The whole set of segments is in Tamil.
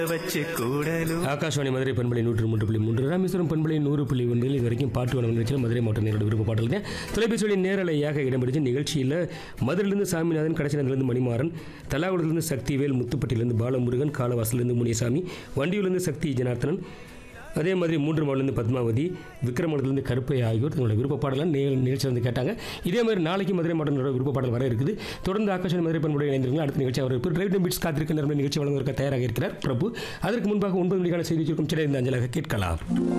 வச்சு கூடலும் ஆகாஷவாணி மதுரை பண்பலை நூற்று மூன்று புள்ளி மூன்று ராமேஸ்வரம் பண்பலை நூறு புள்ளி ஒன்றில் இது வரைக்கும் பாட்டு வனம் நிகழ்ச்சியில் மதுரை மாவட்ட நேரோட விருப்ப பாடல் தான் தொலைபேசியில் நேரலையாக இடம்பெற்ற நிகழ்ச்சியில் மதுரையிலிருந்து சாமிநாதன் கடைசிலிருந்து மணிமாறன் தலாகுளத்திலிருந்து சக்திவேல் முத்துப்பட்டியிலிருந்து பாலமுருகன் காலவாசலிருந்து முனியசாமி வண்டியூர்லேருந்து சக்தி ஜனார்த்தனன் அதே மாதிரி மூன்று மாவட்டிலிருந்து பத்மாவதி விக்ரமணத்திலிருந்து கருப்பை ஆகியோர் தங்களோட விருப்ப பாடலாம் நே நிகழ்ச்சி வந்து கேட்டாங்க இதே மாதிரி நாளைக்கு மதுரை மாவட்டங்களோட விருப்ப பாடல் வர இருக்குது தொடர்ந்து ஆகாஷன் மதுரை பண்புடைய இணைந்திருங்கள் அடுத்த நிகழ்ச்சி அவர் டிரைவ் பீட்ஸ் காத்திருக்க நேரம் நிகழ்ச்சி வழங்குவதற்கு தயாராக இருக்கிறார் பிரபு அதற்கு முன்பாக ஒன்பது மணிக்கான செய்தி சுருக்கம் சிறை இந்த அஞ்சலாக கேட்கலாம்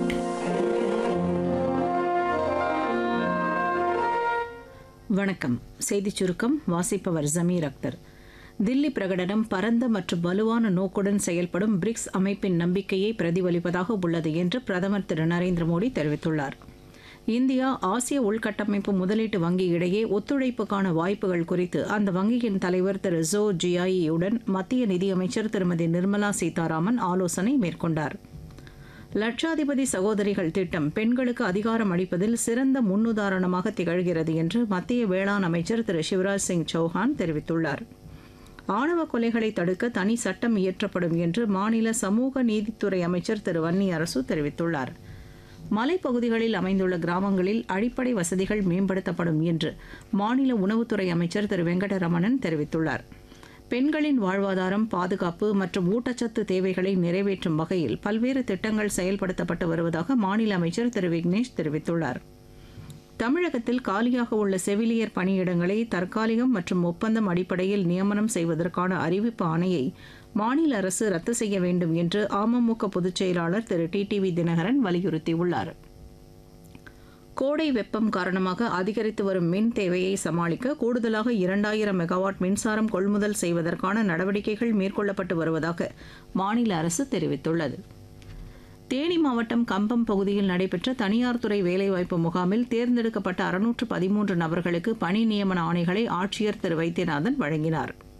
வணக்கம் செய்திச் சுருக்கம் வாசிப்பவர் ஜமீர் அக்தர் தில்லி பிரகடனம் பரந்த மற்றும் வலுவான நோக்குடன் செயல்படும் பிரிக்ஸ் அமைப்பின் நம்பிக்கையை பிரதிபலிப்பதாக உள்ளது என்று பிரதமர் திரு நரேந்திர மோடி தெரிவித்துள்ளார் இந்தியா ஆசிய உள்கட்டமைப்பு முதலீட்டு வங்கி இடையே ஒத்துழைப்புக்கான வாய்ப்புகள் குறித்து அந்த வங்கியின் தலைவர் திரு ஜோ ஜியாயியுடன் மத்திய நிதியமைச்சர் திருமதி நிர்மலா சீதாராமன் ஆலோசனை மேற்கொண்டார் லட்சாதிபதி சகோதரிகள் திட்டம் பெண்களுக்கு அதிகாரம் அளிப்பதில் சிறந்த முன்னுதாரணமாக திகழ்கிறது என்று மத்திய வேளாண் அமைச்சர் திரு சிவராஜ் சிங் சௌஹான் தெரிவித்துள்ளார் ஆணவ கொலைகளை தடுக்க தனி சட்டம் இயற்றப்படும் என்று மாநில சமூக நீதித்துறை அமைச்சர் திரு வன்னி அரசு தெரிவித்துள்ளார் மலைப்பகுதிகளில் அமைந்துள்ள கிராமங்களில் அடிப்படை வசதிகள் மேம்படுத்தப்படும் என்று மாநில உணவுத்துறை அமைச்சர் திரு வெங்கடரமணன் தெரிவித்துள்ளார் பெண்களின் வாழ்வாதாரம் பாதுகாப்பு மற்றும் ஊட்டச்சத்து தேவைகளை நிறைவேற்றும் வகையில் பல்வேறு திட்டங்கள் செயல்படுத்தப்பட்டு வருவதாக மாநில அமைச்சர் திரு விக்னேஷ் தெரிவித்துள்ளார் தமிழகத்தில் காலியாக உள்ள செவிலியர் பணியிடங்களை தற்காலிகம் மற்றும் ஒப்பந்தம் அடிப்படையில் நியமனம் செய்வதற்கான அறிவிப்பு ஆணையை மாநில அரசு ரத்து செய்ய வேண்டும் என்று அமமுக பொதுச் செயலாளர் திரு டிடிவி தினகரன் வலியுறுத்தியுள்ளார் கோடை வெப்பம் காரணமாக அதிகரித்து வரும் மின் தேவையை சமாளிக்க கூடுதலாக இரண்டாயிரம் மெகாவாட் மின்சாரம் கொள்முதல் செய்வதற்கான நடவடிக்கைகள் மேற்கொள்ளப்பட்டு வருவதாக மாநில அரசு தெரிவித்துள்ளது தேனி மாவட்டம் கம்பம் பகுதியில் நடைபெற்ற தனியார் துறை வேலைவாய்ப்பு முகாமில் தேர்ந்தெடுக்கப்பட்ட அறுநூற்று பதிமூன்று நபர்களுக்கு பணி நியமன ஆணைகளை ஆட்சியர் திரு வைத்தியநாதன் வழங்கினார்